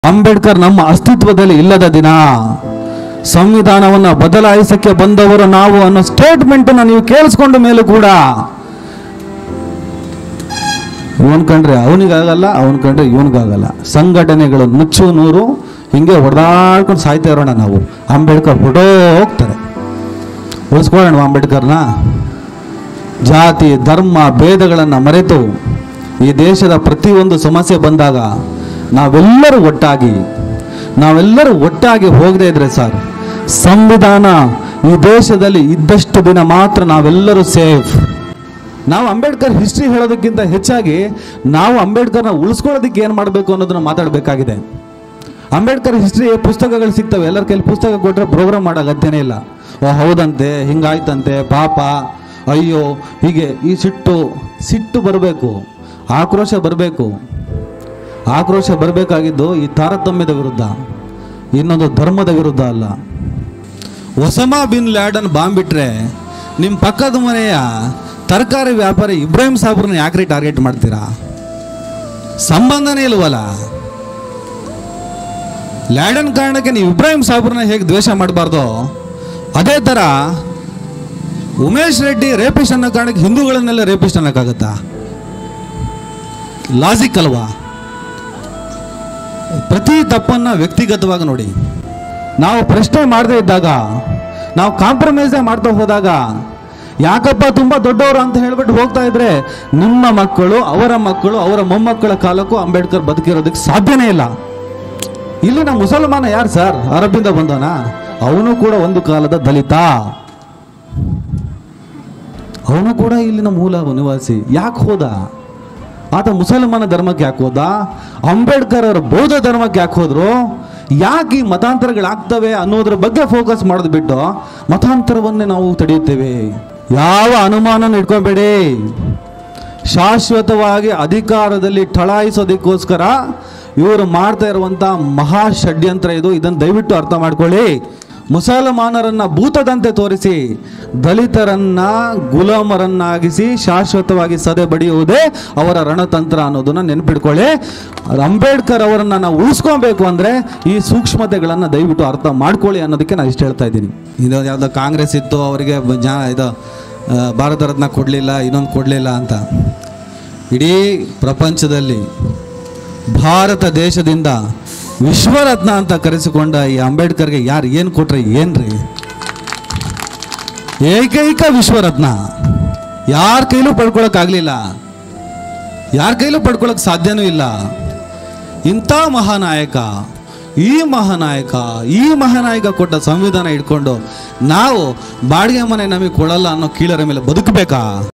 ಅಂಬೇಡ್ಕರ್ ನಮ್ಮ ಅಸ್ತಿತ್ವದಲ್ಲಿ ಇಲ್ಲದ ದಿನ ಸಂವಿಧಾನವನ್ನ ಬದಲಾಯಿಸಕ್ಕೆ ಬಂದವರು ನಾವು ಅನ್ನೋ ಸ್ಟೇಟ್ಮೆಂಟ್ ನೀವು ಕೇಳಿಸ್ಕೊಂಡ ಮೇಲೂ ಕೂಡ ಇವನ್ ಕಂಡ್ರೆ ಅವನಿಗಾಗಲ್ಲ ಅವನ್ ಕಂಡ್ರೆ ಇವನಿಗಾಗಲ್ಲ ಸಂಘಟನೆಗಳು ನುಚ್ಚು ನೂರು ಹಿಂಗೆ ಹೊಡೆದಾಡ್ಕೊಂಡು ಸಾಯ್ತಾ ಇರೋಣ ನಾವು ಅಂಬೇಡ್ಕರ್ ಹೊಡೋ ಹೋಗ್ತಾರೆ ಉಳಿಸ್ಕೊಳ್ಳೋಣ ಅಂಬೇಡ್ಕರ್ನ ಜಾತಿ ಧರ್ಮ ಭೇದಗಳನ್ನು ಮರೆತು ಈ ದೇಶದ ಪ್ರತಿಯೊಂದು ಸಮಸ್ಯೆ ಬಂದಾಗ ನಾವೆಲ್ಲರೂ ಒಟ್ಟಾಗಿ ನಾವೆಲ್ಲರೂ ಒಟ್ಟಾಗಿ ಹೋಗದೇ ಇದ್ರೆ ಸರ್ ಸಂವಿಧಾನ ಈ ದೇಶದಲ್ಲಿ ಇದ್ದಷ್ಟು ದಿನ ಮಾತ್ರ ನಾವೆಲ್ಲರೂ ಸೇಫ್ ನಾವು ಅಂಬೇಡ್ಕರ್ ಹಿಸ್ಟ್ರಿ ಹೇಳೋದಕ್ಕಿಂತ ಹೆಚ್ಚಾಗಿ ನಾವು ಅಂಬೇಡ್ಕರ್ನ ಉಳಿಸ್ಕೊಳ್ಳೋದಕ್ಕೆ ಏನು ಮಾಡಬೇಕು ಅನ್ನೋದನ್ನ ಮಾತಾಡಬೇಕಾಗಿದೆ ಅಂಬೇಡ್ಕರ್ ಹಿಸ್ಟ್ರಿ ಪುಸ್ತಕಗಳು ಸಿಗ್ತವೆ ಎಲ್ಲರ ಕೈಲಿ ಪುಸ್ತಕ ಕೊಟ್ಟರೆ ಪ್ರೋಗ್ರಾಮ್ ಮಾಡೋ ಅಗತ್ಯನೇ ಇಲ್ಲ ಓ ಹೌದಂತೆ ಹಿಂಗಾಯ್ತಂತೆ ಪಾಪ ಅಯ್ಯೋ ಹೀಗೆ ಈ ಸಿಟ್ಟು ಸಿಟ್ಟು ಬರಬೇಕು ಆಕ್ರೋಶ ಬರಬೇಕು ಆಕ್ರೋಶ ಬರಬೇಕಾಗಿದ್ದು ಈ ತಾರತಮ್ಯದ ವಿರುದ್ಧ ಇನ್ನೊಂದು ಧರ್ಮದ ವಿರುದ್ಧ ಅಲ್ಲ ಒಸಮಾ ಬಿನ್ ಲ್ಯಾಡನ್ ಬಾಂಬ್ ಬಿಟ್ರೆ ನಿಮ್ಮ ಪಕ್ಕದ ಮನೆಯ ತರಕಾರಿ ವ್ಯಾಪಾರಿ ಇಬ್ರಾಹಿಂ ಸಾಬ್ರನ್ನ ಯಾಕ್ರಿ ಟಾರ್ಗೆಟ್ ಮಾಡ್ತೀರಾ ಸಂಬಂಧನೇ ಇಲ್ವಲ್ಲ ಲ್ಯಾಡನ್ ಕಾರಣಕ್ಕೆ ನೀವು ಇಬ್ರಾಹಿಂ ಸಾಬ್ರನ್ನ ಹೇಗೆ ದ್ವೇಷ ಮಾಡಬಾರ್ದು ಅದೇ ಥರ ಉಮೇಶ್ ರೆಡ್ಡಿ ರೇಪಿಸ್ಟ್ ಅನ್ನೋ ಕಾರಣಕ್ಕೆ ಹಿಂದೂಗಳನ್ನೆಲ್ಲ ರೇಪಿಸ್ಟ್ ಅನ್ನೋಕ್ಕಾಗತ್ತಾ ಲಾಜಿಕ್ ಅಲ್ವಾ ಪ್ರತಿ ತಪ್ಪನ್ನ ವ್ಯಕ್ತಿಗತವಾಗಿ ನೋಡಿ ನಾವು ಪ್ರಶ್ನೆ ಮಾಡದೇ ಇದ್ದಾಗ ನಾವು ಕಾಂಪ್ರಮೈಸೇ ಮಾಡ್ತಾ ಹೋದಾಗ ಯಾಕಪ್ಪ ತುಂಬ ದೊಡ್ಡವರು ಅಂತ ಹೇಳ್ಬಿಟ್ಟು ಹೋಗ್ತಾ ಇದ್ರೆ ನಿಮ್ಮ ಮಕ್ಕಳು ಅವರ ಮಕ್ಕಳು ಅವರ ಮೊಮ್ಮಕ್ಕಳ ಕಾಲಕ್ಕೂ ಅಂಬೇಡ್ಕರ್ ಬದುಕಿರೋದಕ್ಕೆ ಸಾಧ್ಯನೇ ಇಲ್ಲ ಇಲ್ಲಿನ ಮುಸಲ್ಮಾನ ಯಾರು ಸರ್ ಅರಬ್ಬಿಂದ ಬಂದವನ ಅವನು ಕೂಡ ಒಂದು ಕಾಲದ ದಲಿತ ಅವನು ಕೂಡ ಇಲ್ಲಿನ ಮೂಲ ನಿವಾಸಿ ಯಾಕೆ ಹೋದ ಆತ ಮುಸಲ್ಮಾನ ಧರ್ಮಕ್ಕೆ ಯಾಕೆ ಹೋದ ಅಂಬೇಡ್ಕರ್ ಅವರ ಬೌದ್ಧ ಧರ್ಮಕ್ಕೆ ಯಾಕೆ ಹೋದ್ರು ಯಾಕೆ ಈ ಮತಾಂತರಗಳಾಗ್ತವೆ ಅನ್ನೋದ್ರ ಬಗ್ಗೆ ಫೋಕಸ್ ಮಾಡೋದು ಬಿಟ್ಟು ಮತಾಂತರವನ್ನೇ ನಾವು ತಡೆಯುತ್ತೇವೆ ಯಾವ ಅನುಮಾನ ಇಟ್ಕೊಬೇಡಿ ಶಾಶ್ವತವಾಗಿ ಅಧಿಕಾರದಲ್ಲಿ ಠಳಾಯಿಸೋದಕ್ಕೋಸ್ಕರ ಇವರು ಮಾಡ್ತಾ ಇರುವಂಥ ಮಹಾ ಷಡ್ಯಂತ್ರ ಇದು ಇದನ್ನು ದಯವಿಟ್ಟು ಅರ್ಥ ಮಾಡ್ಕೊಳ್ಳಿ ಮುಸಲ್ಮಾನರನ್ನ ಭೂತದಂತೆ ತೋರಿಸಿ ದಲಿತರನ್ನ ಗುಲಾಮರನ್ನಾಗಿಸಿ ಶಾಶ್ವತವಾಗಿ ಸದೆ ಬಡಿಯುವುದೇ ಅವರ ರಣತಂತ್ರ ಅನ್ನೋದನ್ನ ನೆನ್ಪಿಟ್ಕೊಳ್ಳಿ ಅಂಬೇಡ್ಕರ್ ಅವರನ್ನ ನಾವು ಉಳಿಸ್ಕೊಬೇಕು ಅಂದ್ರೆ ಈ ಸೂಕ್ಷ್ಮತೆಗಳನ್ನು ದಯವಿಟ್ಟು ಅರ್ಥ ಮಾಡ್ಕೊಳ್ಳಿ ಅನ್ನೋದಕ್ಕೆ ನಾನು ಇಷ್ಟು ಹೇಳ್ತಾ ಇದ್ದೀನಿ ಇದು ಯಾವುದೋ ಕಾಂಗ್ರೆಸ್ ಇತ್ತು ಅವರಿಗೆ ಜಾ ಇದು ಆ, ಭಾರತ ರತ್ನ ಕೊಡಲಿಲ್ಲ ಇನ್ನೊಂದು ಕೊಡಲಿಲ್ಲ ಅಂತ ಇಡೀ ಪ್ರಪಂಚದಲ್ಲಿ ಭಾರತ ದೇಶದಿಂದ ವಿಶ್ವರತ್ನ ಅಂತ ಕರೆಸಿಕೊಂಡ ಈ ಅಂಬೇಡ್ಕರ್ಗೆ ಯಾರು ಏನು ಕೊಟ್ರೆ ಏನ್ರಿ ಏಕೈಕ ವಿಶ್ವರತ್ನ ಯಾರ ಕೈಲೂ ಪಡ್ಕೊಳಕ್ಕಾಗಲಿಲ್ಲ ಯಾರ ಕೈಲೂ ಪಡ್ಕೊಳಕ್ ಸಾಧ್ಯನೂ ಇಲ್ಲ ಇಂಥ ಮಹಾನಾಯಕ ಈ ಮಹಾನಾಯಕ ಈ ಮಹಾನಾಯಕ ಕೊಟ್ಟ ಸಂವಿಧಾನ ಇಟ್ಕೊಂಡು ನಾವು ಬಾಡಿಗೆ ಮನೆ ನಮಗೆ ಕೊಡಲ್ಲ ಅನ್ನೋ ಕೀಳರ ಮೇಲೆ ಬದುಕಬೇಕಾ